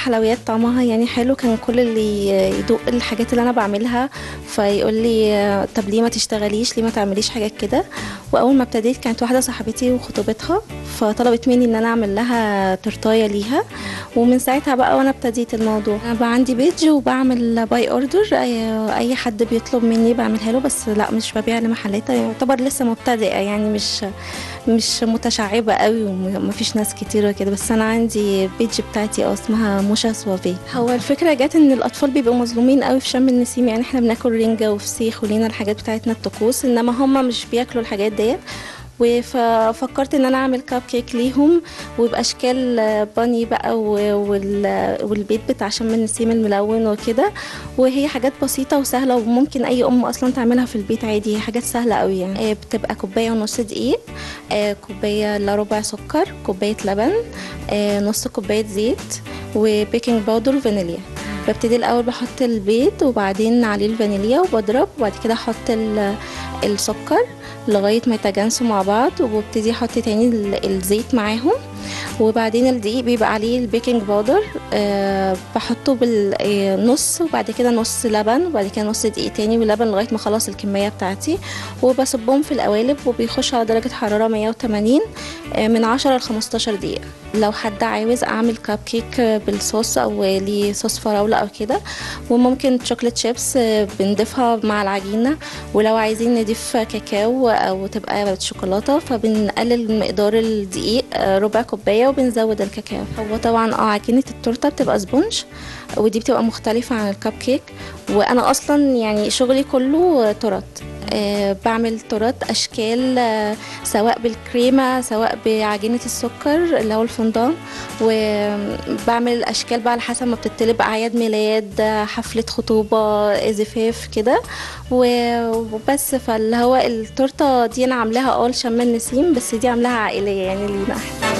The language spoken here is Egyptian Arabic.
الحلويات طعمها يعني حلو كان كل اللي يدوق الحاجات اللي انا بعملها فيقول لي طب ليه ما تشتغليش ليه ما تعمليش حاجات كده واول ما ابتديت كانت واحده صاحبتي وخطوبتها فطلبت مني ان انا اعمل لها تورتايه ليها ومن ساعتها بقى وانا ابتديت الموضوع انا بقى عندي بيج وبعمل باي اوردر اي, اي حد بيطلب مني بعملها له بس لا مش ببيع لمحلات يعتبر لسه مبتدئه يعني مش مش متشعبه قوي ومفيش ناس كتيره كده بس انا عندي بيج بتاعتي اه اسمها موشا سوافي هو الفكره جت ان الاطفال بيبقوا مظلومين قوي في شم النسيم يعني احنا بناكل رنجه وفسيخ ولينا الحاجات بتاعتنا الطقوس انما هم مش بياكلوا الحاجات ديت وفكرت ان انا اعمل كاب كيك ليهم وباشكال باني بقى والبيت بتاع شم النسيم الملون وكده وهي حاجات بسيطه وسهله وممكن اي ام اصلا تعملها في البيت عادي هي حاجات سهله قوي يعني بتبقى كوبايه ونص دقيق كوبايه الا ربع سكر كوبايه لبن نص كوبايه زيت وبيكنج باودر وفانيليا ببتدي الاول بحط البيض وبعدين عليه الفانيليا وبضرب وبعد كده احط السكر لغايه ما يتجانسوا مع بعض وببتدي احط تاني الزيت معاهم وبعدين الدقيق بيبقى عليه البيكنج باودر أه بحطه بالنص وبعد كده نص لبن وبعد كده نص دقيق تاني ولبن لغايه ما اخلص الكميه بتاعتي وبصبهم في القوالب وبيخش على درجه حراره 180 من 10 ل 15 دقيقه لو حد عاوز اعمل كاب كيك بالصوص او ليه صوص فراوله او كده وممكن شوكليت شيبس بنضيفها مع العجينه ولو عايزين نضيف كاكاو او تبقى شوكولاته فبنقلل مقدار الدقيق ربع كوبايه وبنزود الكاكاو هو طبعا اه عجينه التورته بتبقى سبونج ودي بتبقى مختلفه عن الكاب كيك وانا اصلا يعني شغلي كله تورت أه بعمل تورت اشكال أه سواء بالكريمه سواء بعجينه السكر اللي هو الفندق وبعمل اشكال بقى على حسب ما بتطلب اعياد ميلاد حفله خطوبه زفاف كده وبس فاللي هو التورته دي انا عاملاها اه لشم النسيم بس دي عاملاها عائليه يعني لينا